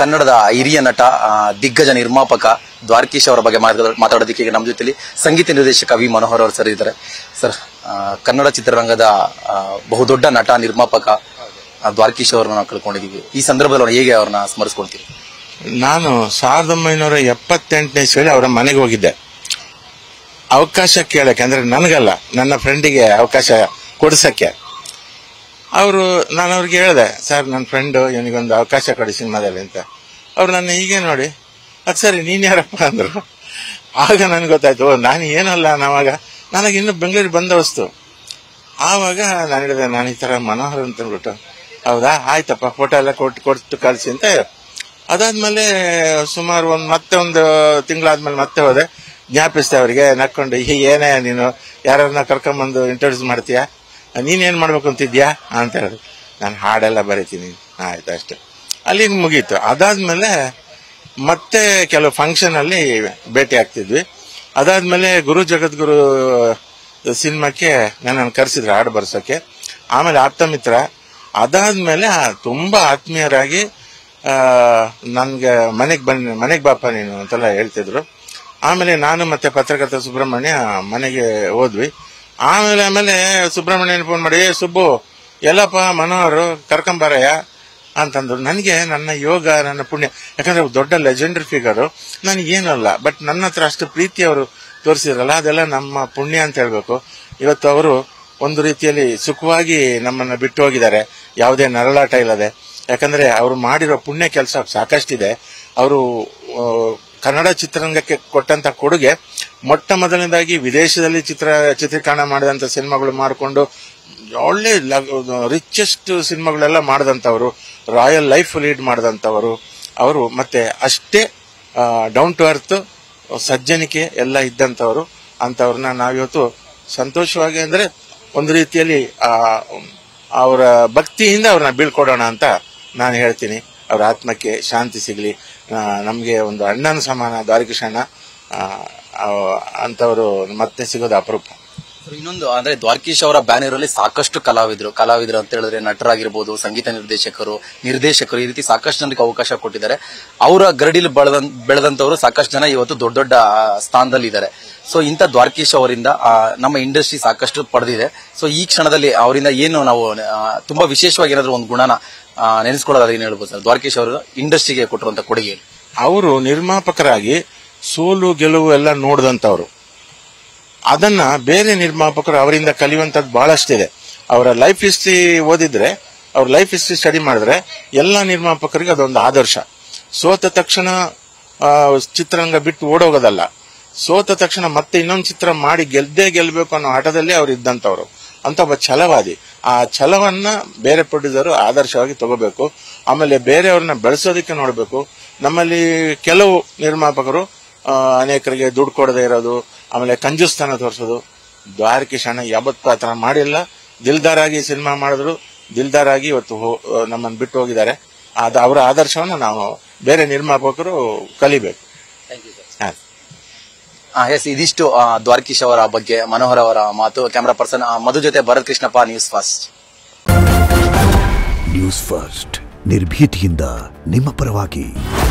ಕನ್ನಡದ ಹಿರಿಯ ನಟ ಆ, ದಿಗ್ಗಜ ನಿರ್ಮಾಪಕ ದ್ವಾರಕೀಶ್ ಅವರ ಬಗ್ಗೆ ಮಾತಾಡ- ಮಾತಾಡೋದಕ್ಕೆ ಈಗ ನಮ್ಮ ಜೊತೆಲಿ ಸಂಗೀತ ನಿರ್ದೇಶಕ ವಿ ಮನೋಹರ್ ಅವರು ಸರ್ ಇದ್ದಾರೆ ಸರ್ ಆ, ಕನ್ನಡ ಚಿತ್ರರಂಗದ ಆ, ಬಹುದೊಡ್ಡ ನಟ ನಿರ್ಮಾಪಕ ಆ, ದ್ವಾರಕೀಶ್ ಅವರನ್ನ ನಾವು ಕಳ್ಕೊಂಡಿದೀವಿ ಈ ಸಂದರ್ಭದಲ್ಲಿ ಅವ್ರನ್ನ ಹೇಗೆ ಅವ್ರನ್ನ ಸ್ಮರಿಸ್ಕೊಳ್ತೀವಿ ನಾನು ಸಾವಿರದ ಒಂಬೈನೂರ ಎಪ್ಪತ್ತೆಂಟನೇ ಇಸ್ವಿಯಲ್ಲಿ ಅವರ ಮನೆಗೆ ಹೋಗಿದ್ದೆ ಅವಕಾಶ ಕೇಳಕ್ಕೆ ಅಂದ್ರೆ ನನಗಲ್ಲ ನನ್ನ ಫ್ರೆಂಡಿಗೆ ಅವಕಾಶ ಕೊಡಿಸಕ್ಕೆ ಅವರು ನಾನು ಅವ್ರಿಗೆ ಹೇಳಿದೆ ಸರ್ ನನ್ನ ಫ್ರೆಂಡು ಇವನಿಗೊಂದು ಅವಕಾಶ ಕೊಡಿ ಸಿನಿಮಾದಲ್ಲಿ ಅಂತ ಅವ್ರು ನನ್ನ ಹೀಗೆ ನೋಡಿ ಅದು ಸರಿ ನೀನ್ ಯಾರಪ್ಪ ಅಂದ್ರು ಆಗ ನನಗೆ ಗೊತ್ತಾಯ್ತು ಓ ನಾನು ಏನಲ್ಲ ನಾವಾಗ ನನಗೆ ಇನ್ನು ಬೆಂಗಳೂರಿಗೆ ಬಂದ ವಸ್ತು ಆವಾಗ ನಾನು ಹೇಳಿದೆ ನಾನು ಈ ತರ ಮನೋಹರ್ ಅಂತ ಅಂದ್ಬಿಟ್ಟು ಹೌದಾ ಆಯ್ತಪ್ಪ ಫೋಟೋ ಎಲ್ಲ ಕೊಟ್ಟು ಕೊಟ್ಟು ಕಳಿಸಿ ಅಂತ ಅದಾದ್ಮೇಲೆ ಸುಮಾರು ಒಂದು ಮತ್ತೆ ಒಂದು ತಿಂಗಳಾದ್ಮೇಲೆ ಮತ್ತೆ ಹೋದೆ ಜ್ಞಾಪಿಸ್ದೆ ಅವರಿಗೆ ನಕ್ಕೊಂಡು ಈ ಏನೇ ನೀನು ಯಾರನ್ನ ಕರ್ಕೊಂಬಂದು ಇಂಟ್ರೊಡ್ಯೂಸ್ ಮಾಡ್ತೀಯಾ ನೀನೇನ್ ಮಾಡ್ಬೇಕು ಅಂತಿದ್ಯಾ ಅಂತ ಹೇಳಿದ್ರು ನಾನು ಹಾಡೆಲ್ಲ ಬರೀತೀನಿ ಆಯ್ತು ಅಷ್ಟೇ ಅಲ್ಲಿಗೆ ಮುಗೀತು ಅದಾದ್ಮೇಲೆ ಮತ್ತೆ ಕೆಲವು ಫಂಕ್ಷನ್ ಅಲ್ಲಿ ಭೇಟಿ ಆಗ್ತಿದ್ವಿ ಅದಾದ್ಮೇಲೆ ಗುರು ಜಗದ್ಗುರು ಸಿನಿಮಾಕ್ಕೆ ನನ್ನನ್ನು ಕರೆಸಿದ್ರು ಹಾಡು ಬರ್ಸೋಕೆ ಆಮೇಲೆ ಆಪ್ತ ಮಿತ್ರ ಅದಾದ್ಮೇಲೆ ಆ ತುಂಬಾ ಆತ್ಮೀಯರಾಗಿ ಆ, ನನ್ಗೆ ಮನೆಗ್ ಬನ್ನಿ ಮನೆಗ್ ಬಾಪ ನೀನು ಅಂತೆಲ್ಲ ಹೇಳ್ತಿದ್ರು ಆಮೇಲೆ ನಾನು ಮತ್ತೆ ಪತ್ರಕರ್ತ ಸುಬ್ರಹ್ಮಣ್ಯ ಮನೆಗೆ ಹೋದ್ವಿ ಆಮೇಲೆ ಆಮೇಲೆ ಸುಬ್ರಹ್ಮಣ್ಯನ ಫೋನ್ ಮಾಡಿ "ಏ, ಸುಬ್ಬು ಎಲ್ಲಪ್ಪ ಮನೋಹರ್ ಕರ್ಕೊಂಬಾರಯ್ಯ ಅಂತಂದ್ರು ನನಗೆ ನನ್ನ ಯೋಗ ನನ್ನ ಪುಣ್ಯ ಯಾಕಂದ್ರೆ ಅವ್ರು ದೊಡ್ಡ ಲೆಜೆಂಡರಿ ಫಿಗರ್ ನನಗೇನಲ್ಲ ಬಟ್ ನನ್ನ ಹತ್ರ ಅಷ್ಟು ಪ್ರೀತಿ ಅವರು ತೋರಿಸಿದ್ರಲ್ಲ ಅದೆಲ್ಲ ನಮ್ಮ ಪುಣ್ಯ ಅಂತ ಹೇಳ್ಬೇಕು ಇವತ್ತು ಅವರು ಒಂದು ರೀತಿಯಲ್ಲಿ ಸುಖವಾಗಿ ನಮ್ಮನ್ನ ಬಿಟ್ಟು ಹೋಗಿದ್ದಾರೆ ಯಾವುದೇ ನರಳಾಟ ಇಲ್ಲದೆ ಯಾಕಂದ್ರೆ ಅವರು ಮಾಡಿರೋ ಪುಣ್ಯ ಕೆಲಸ ಸಾಕಷ್ಟಿದೆ ಅವರು ಆ, ಕನ್ನಡ ಚಿತ್ರರಂಗಕ್ಕೆ ಕೊಟ್ಟಂತ ಕೊಡುಗೆ ಮೊಟ್ಟ ಮೊದಲನೇದಾಗಿ ವಿದೇಶದಲ್ಲಿ ಚಿತ್ರ ಚಿತ್ರೀಕರಣ ಮಾಡಿದಂತ ಸಿನಿಮಾಗಳು ಮಾಡಿಕೊಂಡು ಒಳ್ಳೆ ರಿಚೆಸ್ಟ್ ಸಿನಿಮಾಗಳೆಲ್ಲ ಮಾಡಿದಂತವರು ರಾಯಲ್ ಲೈಫ್ ಲೀಡ್ ಮಾಡಿದಂತವರು ಅವರು ಮತ್ತೆ ಅಷ್ಟೇ ಡೌನ್ ಟು ಅರ್ತ್ ಸಜ್ಜನಿಕೆ ಎಲ್ಲ ಇದ್ದಂತವರು ಅಂತವ್ರನ್ನ ನಾವಿವತ್ತು ಸಂತೋಷವಾಗಿ ಅಂದ್ರೆ ಒಂದು ರೀತಿಯಲ್ಲಿ ಆ, ಅವರ ಭಕ್ತಿಯಿಂದ ಅವ್ರನ್ನ ಬೀಳ್ಕೊಡೋಣ ಅಂತ ನಾನು ಹೇಳ್ತೀನಿ ಅವ್ರ ಆತ್ಮಕ್ಕೆ ಶಾಂತಿ ಸಿಗಲಿ ನಮಗೆ ಒಂದು ಅಣ್ಣನ ಸಮಾನ ದ್ವಾರಕೃಷ್ಣ ಅಂತವರು ಮತ್ತೆ ಸಿಗೋದು ಅಪರೂಪ ಸರ್, ಇನ್ನೊಂದು ಅಂದ್ರೆ ದ್ವಾರಕೀಶ್ ಅವರ ಬ್ಯಾನರ್ ಅಲ್ಲಿ ಸಾಕಷ್ಟು ಕಲಾವಿದರು ಕಲಾವಿದರು ಅಂತ ಹೇಳಿದ್ರೆ ನಟರಾಗಿರ್ಬೋದು ಸಂಗೀತ ನಿರ್ದೇಶಕರು ನಿರ್ದೇಶಕರು ಈ ರೀತಿ ಸಾಕಷ್ಟು ಜನರಿಗೆ ಅವಕಾಶ ಕೊಟ್ಟಿದ್ದಾರೆ ಅವರ ಗರಡಿಲಿ ಬೆಳೆದ ಬೆಳೆದಂತವರು ಸಾಕಷ್ಟು ಜನ ಇವತ್ತು ದೊಡ್ಡ ದೊಡ್ಡ ಆ, ಸ್ಥಾನದಲ್ಲಿ ಇದ್ದಾರೆ ಸೊ ಇಂಥ ದ್ವಾರಕೀಶ್ ಅವರಿಂದ ಆ, ನಮ್ಮ ಇಂಡಸ್ಟ್ರಿ ಸಾಕಷ್ಟು ಪಡೆದಿದೆ ಸೊ ಈ ಕ್ಷಣದಲ್ಲಿ ಅವರಿಂದ ಏನು ನಾವು ಆ, ತುಂಬಾ ವಿಶೇಷವಾಗಿ ಏನಾದ್ರು ಒಂದು ಗುಣನ ಆ, ನೆನೆಸ್ಕೊಳ್ಳೋದಾದ್ರೆ ಏನು ಹೇಳ್ಬೋದು ಸರ್ ದ್ವಾರಕೀಶ್ ಅವರು ಇಂಡಸ್ಟ್ರಿಗೆ ಕೊಟ್ಟಿರುವಂತ ಕೊಡುಗೆ ಅವರು ನಿರ್ಮಾಪಕರಾಗಿ ಸೋಲು ಗೆಲುವು ಎಲ್ಲ ನೋಡಿದಂತವ್ರು ಅದನ್ನ ಬೇರೆ ನಿರ್ಮಾಪಕರು ಅವರಿಂದ ಕಲಿಯುವಂತದ್ದು ಬಹಳಷ್ಟಿದೆ ಅವರ ಲೈಫ್ ಹಿಸ್ಟ್ರಿ ಓದಿದ್ರೆ ಅವ್ರ ಲೈಫ್ ಹಿಸ್ಟ್ರಿ ಸ್ಟಡಿ ಮಾಡಿದ್ರೆ ಎಲ್ಲ ನಿರ್ಮಾಪಕರಿಗೆ ಅದೊಂದು ಆದರ್ಶ ಸೋತ ತಕ್ಷಣ ಆ, ಚಿತ್ರರಂಗ ಬಿಟ್ಟು ಓಡೋಗೋದಲ್ಲ ಸೋತ ತಕ್ಷಣ ಮತ್ತೆ ಇನ್ನೊಂದು ಚಿತ್ರ ಮಾಡಿ ಗೆಲ್ದೇ ಗೆಲ್ಬೇಕು ಅನ್ನೋ ಆಟದಲ್ಲಿ ಅವ್ರು ಇದ್ದಂತವ್ರು ಅಂತ ಒಬ್ಬ ಛಲವಾದಿ ಆ ಛಲವನ್ನ ಬೇರೆ ಪ್ರೊಡ್ಯೂಸರ್ ಆದರ್ಶವಾಗಿ ತಗೋಬೇಕು ಆಮೇಲೆ ಬೇರೆಯವ್ರನ್ನ ಬೆಳೆಸೋದಕ್ಕೆ ನೋಡಬೇಕು ನಮ್ಮಲ್ಲಿ ಕೆಲವು ನಿರ್ಮಾಪಕರು ಆ, ಅನೇಕರಿಗೆ ದುಡ್ಡು ಕೊಡದೇ ಇರೋದು ಆಮೇಲೆ ಕಂಜುಸ್ತನ ತೋರಿಸೋದು ದ್ವಾರಕೀಶ್ ಅಣ್ಣ ಯಾವತ್ತೂ ಆತರ ಮಾಡಿಲ್ಲ ದಿಲ್ದಾರ್ ಆಗಿ ಸಿನಿಮಾ ಮಾಡಿದ್ರು ದಿಲ್ದಾರ್ ಆಗಿ ಇವತ್ತು ಹೋ- ನಮ್ಮನ್ನು ಬಿಟ್ಟು ಹೋಗಿದ್ದಾರೆ ಅದು ಅವರ ಆದರ್ಶವನ್ನು ನಾವು ಬೇರೆ ನಿರ್ಮಾಪಕರು ಕಲಿಬೇಕು ಹಾ. ಎಸ್ ಇದಿಷ್ಟು ಆ, ದ್ವಾರಕೀಶ್ ಅವರ ಬಗ್ಗೆ ಮನೋಹರ್ ಅವರ ಮಾತು ಕ್ಯಾಮರಾ ಪರ್ಸನ್ ಮಧು ಜೊತೆ Bharath Krishnappa news fast news first ನಿರ್ಭೀತಿಯಿಂದ ನಿಮ್ಮ ಪರವಾಗಿ